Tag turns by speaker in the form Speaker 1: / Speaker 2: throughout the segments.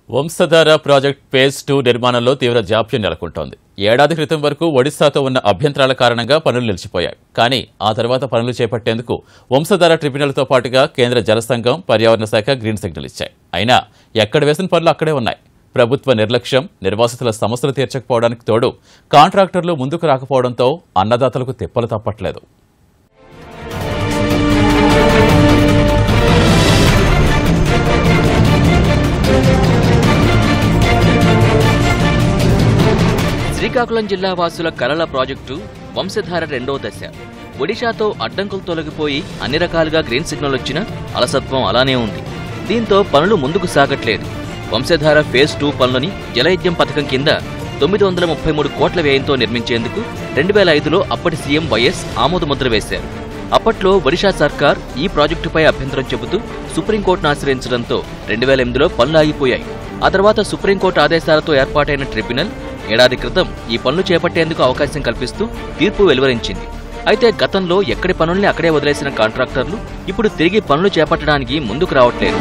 Speaker 1: Vamsadhara project phase two నిర్మాణంలో తీవ్ర జాప్యం నెలకొంటోంది ఏడాది క్రితం వరకు ఒడిశాతో ఉన్న అభ్యంతరాల కారణంగా పనులు నిలిచిపోయాయి కానీ ఆ తర్వాత పనులు చేపట్టేందుకు వంశధార ట్రిబ్యునల్తో పాటుగా కేంద్ర జలసంఘం పర్యావరణ శాఖ గ్రీన్ సిగ్నల్ ఇచ్చాయి అయినా ఎక్కడ వేసిన పనులు అక్కడే ఉన్నాయి ప్రభుత్వ నిర్లక్ష్యం నిర్వాసితుల సమస్యలు తీర్చకపోవడానికి తోడు కాంట్రాక్టర్లు ముందుకు రాకపోవడంతో అన్నదాతలకు తిప్పలు తప్పట్లేదు
Speaker 2: శ్రీకాకుళం జిల్లా వాసుల కలల ప్రాజెక్టు వంశధార రెండో దశ ఒడిశాతో అడ్డంకులు తొలగిపోయి అన్ని రకాలుగా గ్రీన్ సిగ్నల్ వచ్చినా అలసత్వం అలానే ఉంది దీంతో పనులు ముందుకు సాగట్లేదు వంశధార ఫేజ్ టూ పనులని జలయజ్ఞం పథకం కింద తొమ్మిది వందల ముప్పై మూడు కోట్ల వ్యయంతో నిర్మించేందుకు రెండు వేల ఐదులో అప్పటి సీఎం వైఎస్ ఆమోదముద్ర వేశారు అప్పట్లో ఒడిశా సర్కార్ ఈ ప్రాజెక్టుపై అభ్యంతరం చెబుతూ సుప్రీంకోర్టును ఆశ్రయించడంతో రెండు వేల ఎనిమిదిలో పనులు ఆగిపోయాయి ఆ తర్వాత సుప్రీంకోర్టు ఆదేశాలతో ఏర్పాటైన ట్రిబ్యునల్ ఏడాది క్రితం ఈ పనులు చేపట్టేందుకు అవకాశం కల్పిస్తూ తీర్పు వెలువరించింది అయితే గతంలో ఎక్కడి పనుల్ని అక్కడే వదిలేసిన కాంట్రాక్టర్లు ఇప్పుడు తిరిగి పనులు చేపట్టడానికి ముందుకు రావట్లేదు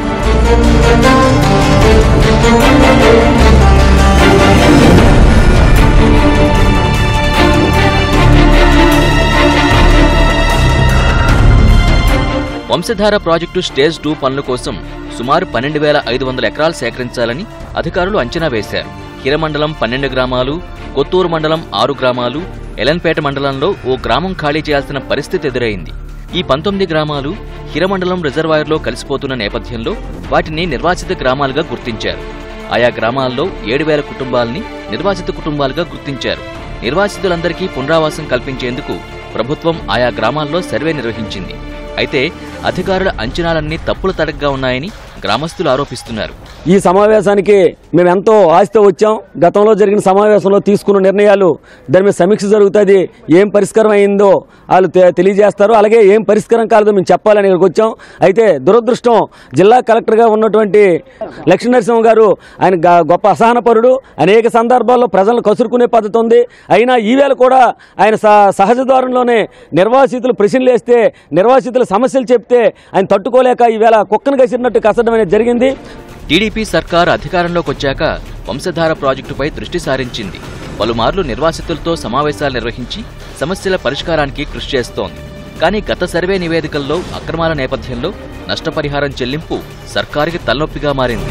Speaker 2: వంశధార ప్రాజెక్టు స్టేజ్ టూ పనుల కోసం సుమారు పన్నెండు వేల ఐదు వందల ఎకరాలు సేకరించాలని అధికారులు అంచనా వేశారు హిరమండలం పన్నెండు గ్రామాలు కొత్తూరు మండలం ఆరు గ్రామాలు ఎలన్పేట మండలంలో ఓ గ్రామం ఖాళీ చేయాల్సిన పరిస్థితి ఎదురైంది ఈ పంతొమ్మిది గ్రామాలు హిరమండలం రిజర్వాయర్లో కలిసిపోతున్న నేపథ్యంలో వాటిని నిర్వాసిత గ్రామాలుగా గుర్తించారు ఆయా గ్రామాల్లో ఏడు వేల కుటుంబాల్ని నిర్వాసిత కుటుంబాలుగా గుర్తించారు నిర్వాసితులందరికీ పునరావాసం కల్పించేందుకు ప్రభుత్వం ఆయా గ్రామాల్లో సర్వే నిర్వహించింది అయితే అధికారుల అంచనాలన్నీ తప్పులు తడగ్గా ఉన్నాయని గ్రామస్తులు ఆరోపిస్తున్నారు
Speaker 3: ఈ సమావేశానికి మేము ఎంతో ఆశతో వచ్చాం గతంలో జరిగిన సమావేశంలో తీసుకున్న నిర్ణయాలు దాని మీద సమీక్ష జరుగుతుంది ఏం పరిష్కారం అయిందో వాళ్ళు తె- తెలియజేస్తారు అలాగే ఏం పరిష్కారం కాలేదో మేము చెప్పాలని ఇక్కడికి వచ్చాం అయితే దురదృష్టం జిల్లా కలెక్టర్గా ఉన్నటువంటి లక్ష్మీ నరసింహ గారు ఆయన గ- గొప్ప అసహనపరుడు అనేక సందర్భాల్లో ప్రజలను కసురుకునే పద్ధతి ఉంది అయినా ఈవేళ కూడా ఆయన స- సహజ ద్వారంలోనే నిర్వాసితులు ప్రశ్నలు వేస్తే నిర్వాసితుల సమస్యలు చెప్తే ఆయన తట్టుకోలేక ఈవేళ కుక్కను కసిరినట్టు కసరడం అనేది జరిగింది
Speaker 2: టీడీపీ సర్కార్ అధికారంలోకి వచ్చాక వంశధార ప్రాజెక్టుపై దృష్టి సారించింది పలుమార్లు నిర్వాసితులతో సమావేశాలు నిర్వహించి సమస్యల పరిష్కారానికి కృషి చేస్తోంది కానీ గత సర్వే నివేదికల్లో అక్రమాల నేపథ్యంలో నష్టపరిహారం చెల్లింపు సర్కారుకి తలనొప్పిగా మారింది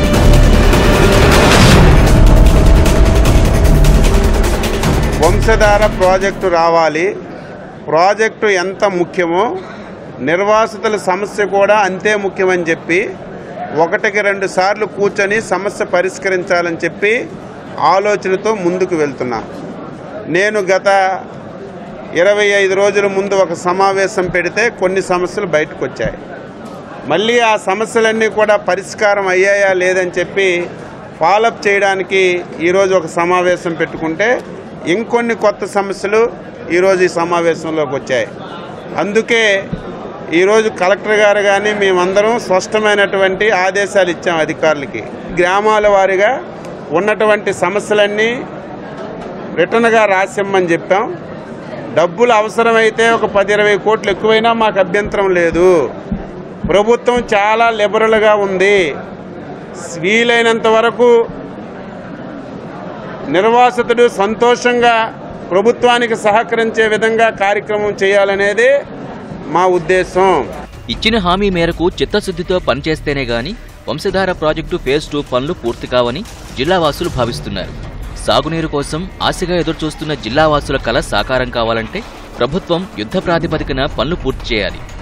Speaker 4: వంశధార ప్రాజెక్టు రావాలి ప్రాజెక్టు ఎంత ముఖ్యమో నిర్వాసితుల సమస్య కూడా అంతే ముఖ్యమని చెప్పి ఒకటికి రెండు సార్లు కూర్చొని సమస్య పరిష్కరించాలని చెప్పి ఆలోచనతో ముందుకు వెళ్తున్నా నేను గత ఇరవై ఐదు రోజుల ముందు ఒక సమావేశం పెడితే కొన్ని సమస్యలు బయటకు వచ్చాయి మళ్ళీ ఆ సమస్యలన్నీ కూడా పరిష్కారం అయ్యాయా లేదని చెప్పి ఫాలోఅప్ చేయడానికి ఈరోజు ఒక సమావేశం పెట్టుకుంటే ఇంకొన్ని కొత్త సమస్యలు ఈరోజు ఈ సమావేశంలోకి వచ్చాయి అందుకే ఈరోజు కలెక్టర్ గారు కానీ మేమందరం స్పష్టమైనటువంటి ఆదేశాలు ఇచ్చాం అధికారులకి గ్రామాల వారీగా ఉన్నటువంటి సమస్యలన్నీ రిటర్న్గా రాసిమ్మని చెప్పాం డబ్బులు అవసరమైతే ఒక పది ఇరవై కోట్లు ఎక్కువైనా మాకు అభ్యంతరం లేదు ప్రభుత్వం చాలా లిబరల్గా ఉంది వీలైనంత వరకు నిర్వాసితుడు సంతోషంగా ప్రభుత్వానికి సహకరించే విధంగా కార్యక్రమం చేయాలనేది మా ఉద్దేశం
Speaker 2: ఇచ్చిన హామీ మేరకు చిత్తశుద్ధితో పనిచేస్తేనే గాని వంశధార ప్రాజెక్టు ఫేజ్ టూ పనులు పూర్తి కావని జిల్లావాసులు భావిస్తున్నారు సాగునీరు కోసం ఆశగా ఎదురుచూస్తున్న జిల్లావాసుల కల సాకారం కావాలంటే ప్రభుత్వం యుద్ధ ప్రాతిపదికన పనులు పూర్తి చేయాలి